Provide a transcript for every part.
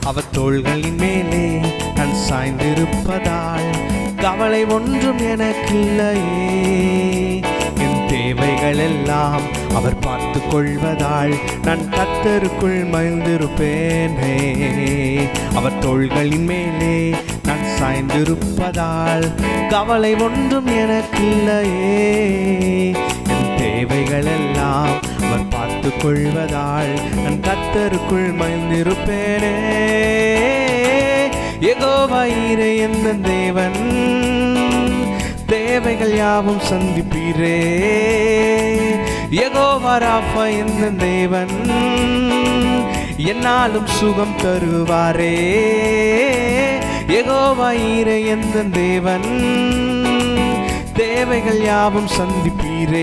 அவர் தோள்களின் மேலே நான் சாய்ந்திருப்பதால் கவலை ஒன்றும் எனக்கில்லையே என் தேவைகள் எல்லாம் அவர் பார்த்து கொள்வதால் நான் கத்தருக்குள் மகிழ்ந்திருப்பேனே அவர் தோள்களின் மேலே நான் சாய்ந்திருப்பதால் கவலை ஒன்றும் எனக்கில்லையே என் தேவைகள் எல்லாம் அவர் பார்த்து கொள்வதால் நான் கத்தருக்குள் மகிழ்ந்திருப்பேனே எகோவாயிரே எந்த தேவன் தேவைகள் யாவும் சந்திப்பீரே எகோவராஃபா எந்த தேவன் என்னாலும் சுகம் தருவாரே எகோவாயிரே எந்த தேவன் தேவைகள் யாவும் சந்திப்பீரே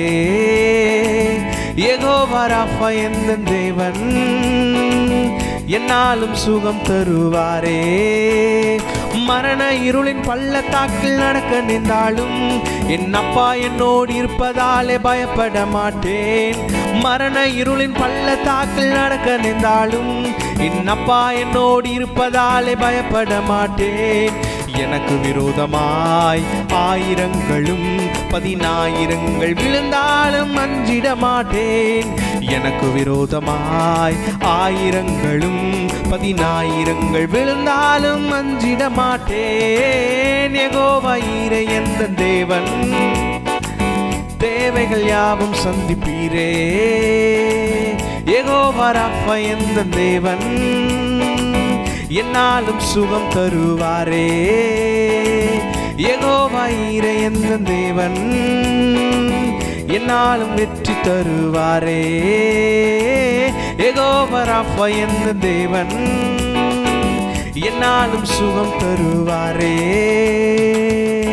எகோவராஃபா எந்த தேவன் என்னாலும் சுகம் தருவாரே மரண இருளின் பள்ளத்தாக்கில் நடக்க நின்றாலும் என் அப்பா என்னோடு இருப்பதாலே பயப்பட மாட்டேன் மரண இருளின் பள்ளத்தாக்கில் நடக்க நின்றாலும் என் அப்பா என்னோடு இருப்பதாலே பயப்பட மாட்டேன் எனக்கு விரோதமாய் ஆயிரங்களும் பதினாயிரங்கள் விழுந்தாலும் அஞ்சிட மாட்டேன் எனக்கு விரோதமாய் ஆயிரங்களும் பதினாயிரங்கள் விழுந்தாலும் அஞ்சிட மாட்டேன் எகோவாயிரை எந்த தேவன் தேவைகள் யாவும் சந்திப்பீரே எகோவராஃபா எந்த தேவன் என்னாலும் சுகம் தருவாரே எகோவாயிரை எந்த தேவன் என்னாலும் வெற்றி தருவாரே எகோவராஃபா எந்த தேவன் என்னாலும் சுகம் தருவாரே